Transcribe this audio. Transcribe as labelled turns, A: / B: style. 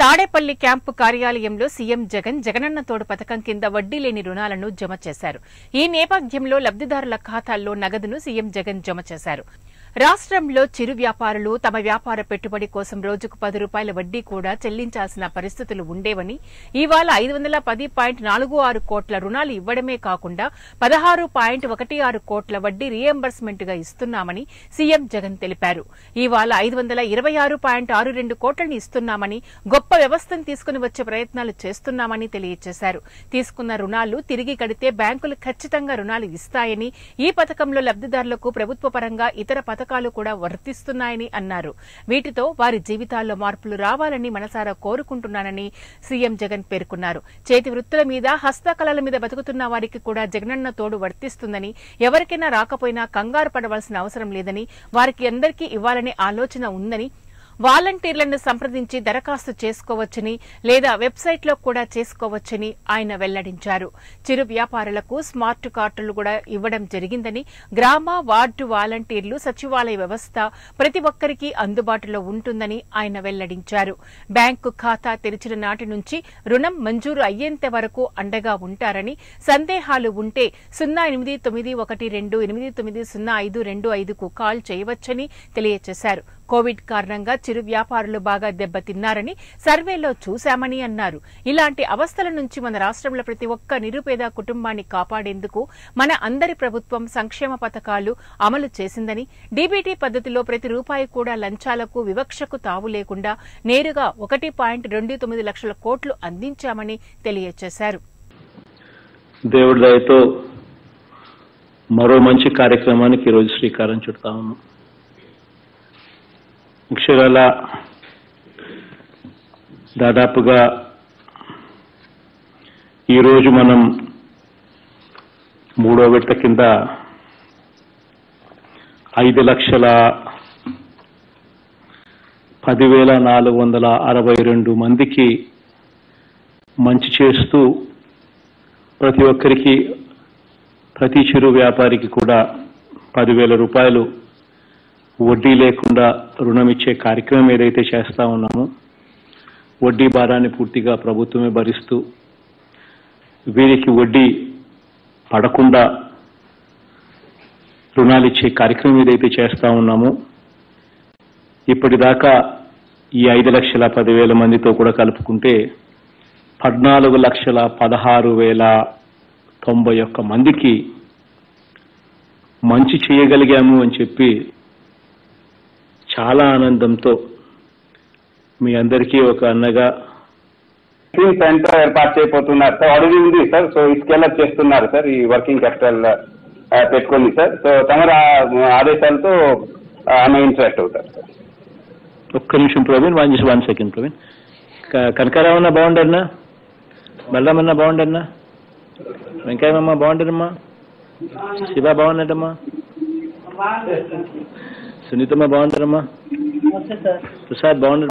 A: Tadepalli camp కార్యాలయంలో CM Jagan Jagananna తోడు పథకం కింద వడ్డీ లేని రుణాలను జమ చేశారు ఈ నేపథ్యంలో లబ్దిదారుల ఖాతాల్లో నగదును సీఎం జగన్ జమ చేశారు రాష్ట్రంలో చిరు వ్యాపారులు తమ వ్యాపార పెట్టుబడి కోసం రోజుకు పది రూపాయల వడ్డీ కూడా చెల్లించాల్సిన పరిస్థితులు ఉండేవని ఇవాళ ఐదు వందల పది పాయింట్ నాలుగు ఆరు కోట్ల రుణాలు ఇవ్వడమే కాకుండా పదహారు పాయింట్ ఒకటి ఆరు కోట్ల వడ్డీ రీఎంబర్స్మెంట్ గా ఇస్తున్నామని సీఎం జగన్ తెలిపారు ఇవాళ ఐదు వందల ఇరవై ఆరు పాయింట్ ఆరు రెండు కోట్లను ఇస్తున్నామని గొప్ప వ్యవస్థను తీసుకుని వచ్చే ప్రయత్నాలు చేస్తున్నామని తెలియజేశారు తీసుకున్న రుణాలు తిరిగి కడితే బ్యాంకులు ఖచ్చితంగా రుణాలు ఇస్తాయని ఈ పథకంలో లబ్దిదారులకు ప్రభుత్వ పరంగా ఇతర పథకాలు కూడా వర్తిస్తున్నాయని అన్నారు వీటితో వారి జీవితాల్లో మార్పులు రావాలని మనసారా కోరుకుంటున్నానని సీఎం జగన్ పేర్కొన్నారు చేతి వృత్తుల మీద హస్తకళల మీద బతుకుతున్న వారికి కూడా జగనన్న తోడు వర్తిస్తుందని ఎవరికైనా రాకపోయినా కంగారు పడవలసిన అవసరం లేదని వారికి అందరికీ ఇవ్వాలనే ఆలోచన ఉందని వాలంటీర్లను సంప్రదించి దరఖాస్తు చేసుకోవచ్చని లేదా వెబ్సైట్లో కూడా చేసుకోవచ్చని ఆయన వెల్లడించారు చిరు వ్యాపారులకు స్మార్ట్ కార్డులు కూడా ఇవ్వడం జరిగిందని గ్రామ వార్డు వాలంటీర్లు సచివాలయ వ్యవస్థ ప్రతి ఒక్కరికి అందుబాటులో ఉంటుందని ఆయన వెల్లడించారు బ్యాంకు ఖాతా తెరిచిన నాటి నుంచి రుణం మంజూరు అయ్యేంత వరకు అండగా ఉంటారని సందేహాలు ఉంటే సున్నా ఎనిమిది తొమ్మిది ఒకటి రెండు ఎనిమిది తొమ్మిది సున్నా ఐదు రెండు ఐదుకు కాల్ చేయవచ్చని తెలియజేశారు కోవిడ్ కారణంగా చిరు వ్యాపారులు బాగా దెబ్బతిన్నారని సర్వేలో చూశామని అన్నారు ఇలాంటి అవస్థల నుంచి మన రాష్ట్రంలో ప్రతి ఒక్క నిరుపేద కుటుంబాన్ని కాపాడేందుకు మన అందరి ప్రభుత్వం సంక్షేమ పథకాలు అమలు చేసిందని డీబీటీ పద్దతిలో ప్రతి రూపాయి కూడా లంచాలకు వివక్షకు తావు లేకుండా నేరుగా ఒకటి పాయింట్ రెండు తొమ్మిది లక్షల కోట్లు అందించామని తెలియజేశారు
B: దేవుడి దయతో మరో మంచి కార్యక్రమానికి ఈరోజు శ్రీకారం చుడతా ఉన్నాం అక్షరాల దాదాపుగా ఈరోజు మనం మూడో విడత కింద ఐదు లక్షల పదివేల నాలుగు వందల అరవై రెండు మందికి మంచి చేస్తూ ప్రతి ఒక్కరికి ప్రతి చిరు వ్యాపారికి కూడా పదివేల రూపాయలు వడ్డీ లేకుండా రుణం ఇచ్చే కార్యక్రమం ఏదైతే చేస్తా ఉన్నామో వడ్డీ భారాన్ని పూర్తిగా ప్రభుత్వమే భరిస్తూ వీరికి వడ్డీ పడకుండా రుణాలు ఇచ్చే కార్యక్రమం ఏదైతే చేస్తా ఉన్నామో ఇప్పటిదాకా ఈ ఐదు లక్షల పదివేల మందితో కూడా కలుపుకుంటే పద్నాలుగు లక్షల పదహారు వేల తొంభై ఒక్క మందికి మంచి చేయగలిగాము అని చెప్పి చాలా ఆనందంతో మీ అందరికీ ఒక అన్నగా
C: టీమ్ సెంటర్ ఏర్పాటు చేయబోతున్నారు సార్ ఆల్రెడీ ఉంది సార్ సో ఈ స్కేల్ అప్ చేస్తున్నారు సార్ ఈ వర్కింగ్ క్యాపిటల్ పెట్టుకుంది సార్ సో తమరు ఆ ఆదేశాలతో ఆ, అన్న ఇంట్రెస్ట్ అవుతారు సార్
B: ఒక్క నిమిషం Praveen one just one second Praveen క- కనకారామన్న బాగుండన్నా బల్లమన్న బాగుండన్నా వెంకయ్యమ్మ బాగుండరమ్మా శివ బాగున్నాడమ్మా సునీతమ్మ బాగుంటారమ్మా ప్రసాద్ బాగుండ